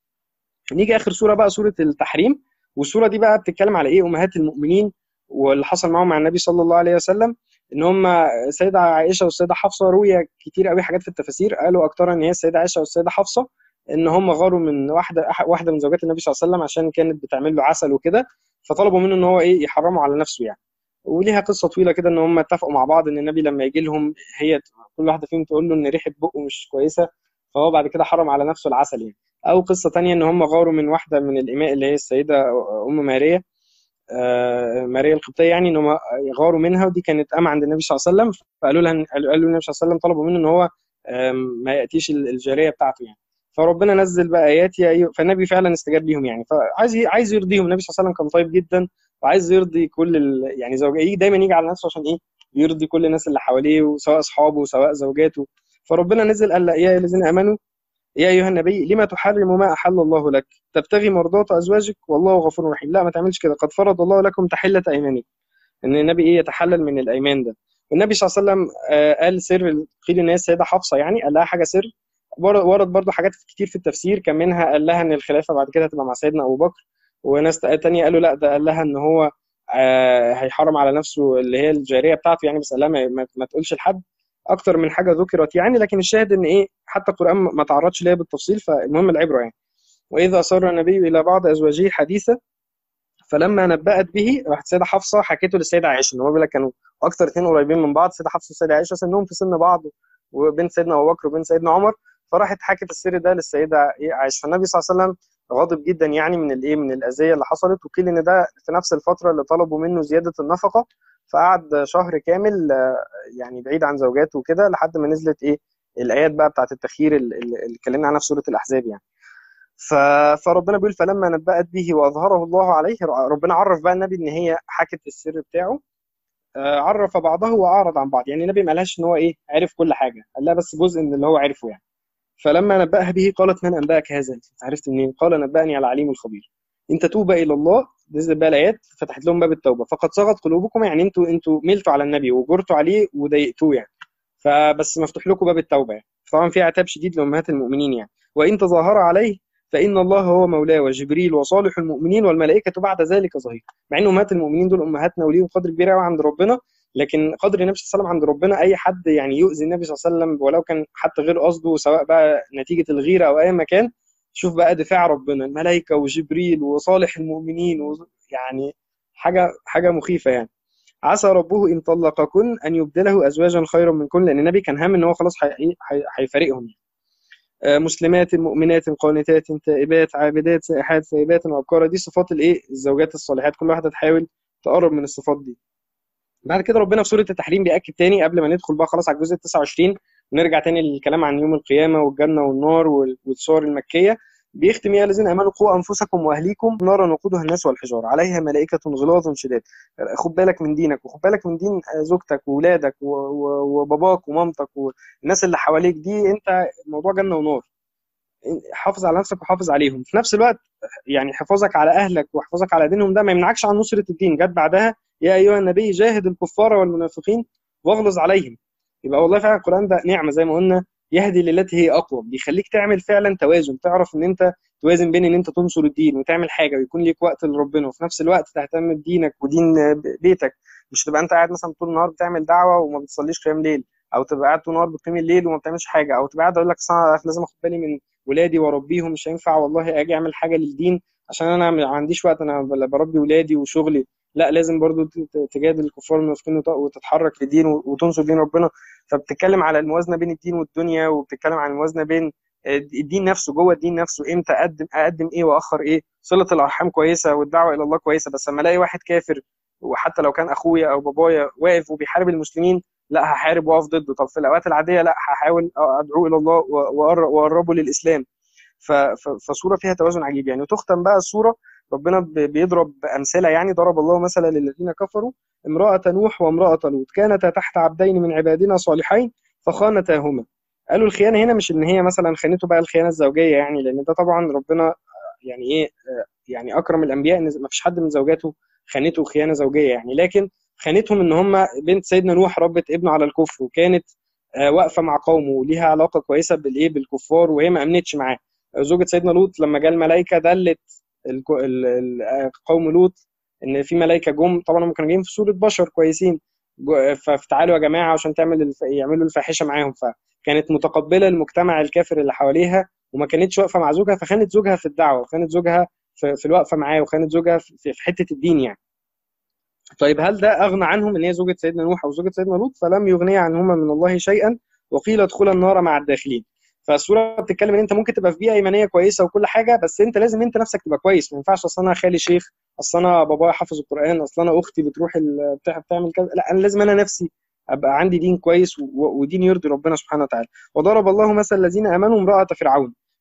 نيجي اخر سوره بقى سوره التحريم والسوره دي بقى بتتكلم على ايه امهات المؤمنين واللي حصل معاهم مع النبي صلى الله عليه وسلم ان هم السيده عائشه والسيده حفصه روي كتير قوي حاجات في التفاسير قالوا اكتر ان هي السيده عائشه والسيده حفصه ان هم غاروا من واحده واحده من زوجات النبي صلى الله عليه وسلم عشان كانت بتعمل له عسل وكده فطلبوا منه ان هو ايه يحرموا على نفسه يعني وليها قصه طويله كده ان هم اتفقوا مع بعض ان النبي لما يجي لهم هي كل واحده فيهم تقول له ان ريحه بقه مش كويسه فهو بعد كده حرم على نفسه العسل يعني او قصه تانية ان هم غاروا من واحده من الاماء اللي هي السيده ام ماريه ماريا القبطيه يعني ان هم غاروا منها ودي كانت ام عند النبي صلى الله عليه وسلم فقالوا لها قالوا النبي صلى الله عليه وسلم طلبوا منه ان هو ما ياتيش الجاريه بتاعته يعني فربنا نزل بقى ايات يا أيوه فالنبي فعلا استجاب ليهم يعني فعايز عايز يرضيهم النبي صلى الله عليه وسلم كان طيب جدا وعايز يرضي كل ال... يعني زوجيه دايما يجي على نفسه عشان ايه يرضي كل الناس اللي حواليه سواء اصحابه سواء زوجاته فربنا نزل قال يا الذين امنوا يا ايها النبي لما تحرم ما احل الله لك تبتغي مرضات ازواجك والله غفور رحيم لا ما تعملش كده قد فرض الله لكم تحله ايمانكم ان النبي ايه يتحلل من الايمان ده والنبي صلى الله عليه وسلم قال سر قيل ان هي السيده حفصه يعني قال لها حاجه سر ورد برضه حاجات كتير في التفسير كان منها قال لها ان الخلافه بعد كده هتبقى مع سيدنا ابو بكر وناس تانية قالوا لا ده قال لها ان هو هيحرم على نفسه اللي هي الجاريه بتاعته يعني بس قال لها ما, ما تقولش لحد اكتر من حاجه ذكرت يعني لكن الشاهد ان ايه حتى القران ما تعرضش ليها بالتفصيل فالمهم العبره يعني واذا اصر النبي الى بعض ازواجه حديثا فلما نبأت به راحت السيده حفصه حكيته للسيده عائشه ان هو بيقول لك كانوا اكتر اثنين قريبين من بعض السيده حفصه والسيده عائشه سنهم في سن بعض وبين سيدنا ابو بكر وبين سيدنا عمر فراحت حكت السر ده للسيده عائشه فالنبي صلى الله عليه وسلم غاضب جدا يعني من الايه من الاذيه اللي حصلت وقيل ان ده في نفس الفتره اللي طلبوا منه زياده النفقه فقعد شهر كامل يعني بعيد عن زوجاته وكده لحد ما نزلت ايه الايات بقى بتاعت التخيير اللي اتكلمنا عنها في سوره الاحزاب يعني فربنا بيقول فلما نبأت به واظهره الله عليه ربنا عرف بقى النبي ان هي حكت السر بتاعه عرف بعضه واعرض عن بعض يعني النبي ما قالهاش ان هو ايه عرف كل حاجه قال لها بس جزء من اللي هو عرفه يعني فلما نبأها به قالت من انبأك هذا انت عرفت منين قال نبأني على العليم الخبير ان تتوبا الى الله نزل بقى الايات فتحت لهم باب التوبه فقد صغت قلوبكم يعني انتوا انتوا ملتوا على النبي وجرتوا عليه وضايقتوه يعني فبس مفتوح لكم باب التوبه يعني طبعا في عتاب شديد لامهات المؤمنين يعني وان تظاهر عليه فان الله هو مولاه وجبريل وصالح المؤمنين والملائكه بعد ذلك ظهير مع ان امهات المؤمنين دول امهاتنا وليهم قدر كبير قوي عند ربنا لكن قدر النبي صلى الله عليه وسلم عند ربنا اي حد يعني يؤذي النبي صلى الله عليه وسلم ولو كان حتى غير قصده سواء بقى نتيجه الغيره او اي مكان شوف بقى دفاع ربنا الملائكه وجبريل وصالح المؤمنين يعني حاجه حاجه مخيفه يعني عسى ربه ان طلقكن ان يبدله ازواجا خيرا منكن لان النبي كان هام ان هو خلاص هيفارقهم مسلمات مؤمنات قانتات تائبات عابدات سائحات ثيبات وابكارا دي صفات الايه الزوجات الصالحات كل واحده تحاول تقرب من الصفات دي بعد كده ربنا في سوره التحريم بياكد تاني قبل ما ندخل بقى خلاص على الجزء 29 ونرجع تاني للكلام عن يوم القيامه والجنه والنار والصور المكيه بيختم يا الذين امنوا قوا انفسكم واهليكم نارا وقودها الناس والحجاره عليها ملائكه غلاظ شداد خد بالك من دينك وخد بالك من دين زوجتك واولادك وباباك ومامتك والناس اللي حواليك دي انت موضوع جنه ونار حافظ على نفسك وحافظ عليهم في نفس الوقت يعني حفاظك على اهلك وحفاظك على دينهم ده ما يمنعكش عن نصره الدين جت بعدها يا ايها النبي جاهد الكفار والمنافقين واغلظ عليهم يبقى والله فعلا القران ده نعمه زي ما قلنا يهدي للتي هي اقوى بيخليك تعمل فعلا توازن تعرف ان انت توازن بين ان انت تنصر الدين وتعمل حاجه ويكون ليك وقت لربنا وفي نفس الوقت تهتم بدينك ودين بيتك مش تبقى انت قاعد مثلا طول النهار بتعمل دعوه وما بتصليش قيام ليل او تبقى قاعد طول النهار بتقيم الليل وما بتعملش حاجه او تبقى قاعد اقول لك لازم اخد بالي من ولادي واربيهم مش هينفع والله اجي اعمل حاجه للدين عشان انا ما عنديش وقت انا بربي ولادي وشغلي لا لازم برضو تجادل الكفار المنافقين وتتحرك لدين وتنصر دين ربنا فبتتكلم على الموازنه بين الدين والدنيا وبتتكلم عن الموازنه بين الدين نفسه جوه الدين نفسه امتى اقدم اقدم ايه واخر ايه صله الارحام كويسه والدعوه الى الله كويسه بس لما الاقي واحد كافر وحتى لو كان اخويا او بابايا واقف وبيحارب المسلمين لا هحارب واقف ضده طب في الاوقات العاديه لا هحاول ادعو الى الله واقربه للاسلام فصوره فيها توازن عجيب يعني وتختم بقى الصوره ربنا بيضرب امثله يعني ضرب الله مثلا للذين كفروا امراه نوح وامراه لوط كانتا تحت عبدين من عبادنا صالحين فخانتاهما قالوا الخيانه هنا مش ان هي مثلا خانته بقى الخيانه الزوجيه يعني لان ده طبعا ربنا يعني ايه يعني اكرم الانبياء ان ما فيش حد من زوجاته خانته خيانه زوجيه يعني لكن خانتهم ان هم بنت سيدنا نوح ربت ابنه على الكفر وكانت واقفه مع قومه وليها علاقه كويسه بالايه بالكفار وهي ما امنتش معاه زوجة سيدنا لوط لما جاء الملائكه دلت قوم لوط ان في ملائكه جم طبعا هم كانوا جايين في صوره بشر كويسين فتعالوا يا جماعه عشان تعمل الف... يعملوا الفاحشه معاهم فكانت متقبله المجتمع الكافر اللي حواليها وما كانتش واقفه مع زوجها فخانت زوجها في الدعوه وخانت زوجها في, في الوقفه معاه وخانت زوجها في... في حته الدين يعني طيب هل ده اغنى عنهم ان هي زوجة سيدنا نوح او زوجة سيدنا لوط فلم يغني عنهما من الله شيئا وقيل ادخلا النار مع الداخلين فالصوره بتتكلم ان انت ممكن تبقى في بيئه ايمانيه كويسه وكل حاجه بس انت لازم انت نفسك تبقى كويس ما ينفعش اصل انا خالي شيخ اصل انا بابايا حافظ القران اصل انا اختي بتروح بتعمل كذا لا انا لازم انا نفسي ابقى عندي دين كويس ودين يرضي ربنا سبحانه وتعالى وضرب الله مثل الذين امنوا امراه فرعون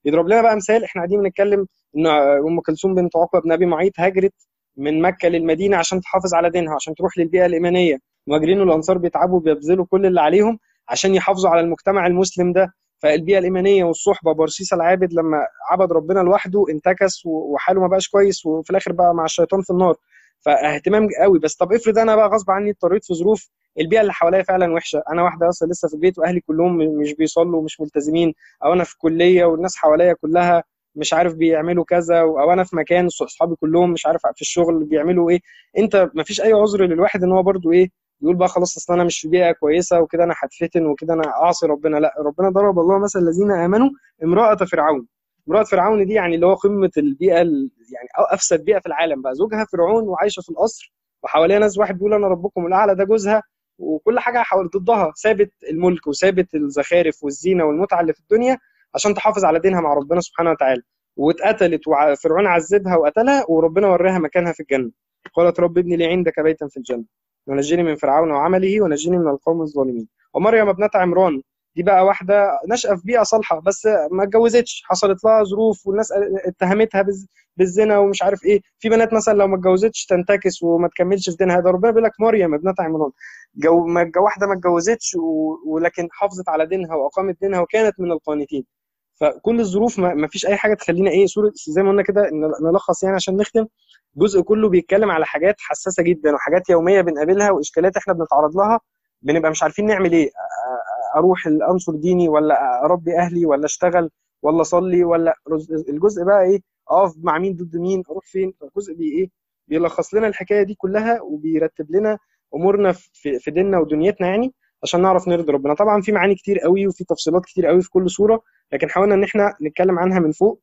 يضرب لنا بقى مثال احنا قاعدين بنتكلم ان ام كلثوم بنت عقبه بن ابي معيط هاجرت من مكه للمدينه عشان تحافظ على دينها عشان تروح للبيئه الايمانيه المهاجرين والانصار بيتعبوا بيبذلوا كل اللي عليهم عشان يحافظوا على المجتمع المسلم ده فالبيئه الايمانيه والصحبه برصيص العابد لما عبد ربنا لوحده انتكس وحاله ما بقاش كويس وفي الاخر بقى مع الشيطان في النار فاهتمام قوي بس طب افرض انا بقى غصب عني اضطريت في ظروف البيئه اللي حواليا فعلا وحشه انا واحده اصلا لسه في البيت واهلي كلهم مش بيصلوا ومش ملتزمين او انا في كليه والناس حواليا كلها مش عارف بيعملوا كذا او انا في مكان اصحابي كلهم مش عارف في الشغل بيعملوا ايه انت ما فيش اي عذر للواحد ان هو برضو ايه يقول بقى خلاص اصل انا مش في بيئه كويسه وكده انا هتفتن وكده انا اعصي ربنا لا ربنا ضرب الله مثل الذين امنوا امراه فرعون امراه فرعون دي يعني اللي هو قمه البيئه يعني افسد بيئه في العالم بقى زوجها فرعون وعايشه في القصر وحواليها ناس واحد بيقول انا ربكم الاعلى ده جوزها وكل حاجه حاول ضدها سابت الملك وسابت الزخارف والزينه والمتعه اللي في الدنيا عشان تحافظ على دينها مع ربنا سبحانه وتعالى واتقتلت وفرعون عذبها وقتلها وربنا وراها مكانها في الجنه قالت رب ابني لي عندك بيتا في الجنه ونجني من فرعون وعمله ونجني من القوم الظالمين ومريم ابنة عمران دي بقى واحده نشأة في بيئه صالحه بس ما اتجوزتش حصلت لها ظروف والناس اتهمتها بالزنا ومش عارف ايه في بنات مثلا لو ما اتجوزتش تنتكس وما تكملش في دينها ده ربنا بيقول لك مريم ابنة عمران جو ما واحده ما اتجوزتش ولكن حافظت على دينها واقامت دينها وكانت من القانتين فكل الظروف ما فيش اي حاجه تخلينا ايه صوره زي ما قلنا كده نلخص يعني عشان نختم الجزء كله بيتكلم على حاجات حساسه جدا وحاجات يوميه بنقابلها واشكالات احنا بنتعرض لها بنبقى مش عارفين نعمل ايه اروح انصر ديني ولا اربي اهلي ولا اشتغل ولا اصلي ولا الجزء بقى ايه اقف مع مين ضد مين اروح فين الجزء بي ايه بيلخص لنا الحكايه دي كلها وبيرتب لنا امورنا في, في ديننا ودنيتنا يعني عشان نعرف نرضي ربنا طبعا في معاني كتير قوي وفي تفصيلات كتير قوي في كل سوره لكن حاولنا ان احنا نتكلم عنها من فوق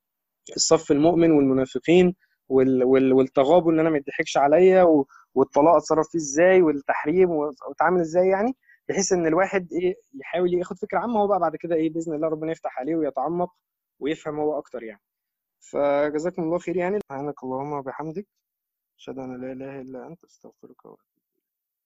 الصف المؤمن والمنافقين والتغابن ان انا ما يضحكش عليا والطلاق اتصرف فيه ازاي والتحريم واتعامل ازاي يعني بحيث ان الواحد ايه يحاول ياخد فكره عامه هو بقى بعد كده ايه باذن الله ربنا يفتح عليه ويتعمق ويفهم هو اكتر يعني فجزاكم الله خير يعني سبحانك اللهم وبحمدك اشهد ان لا اله الا انت استغفرك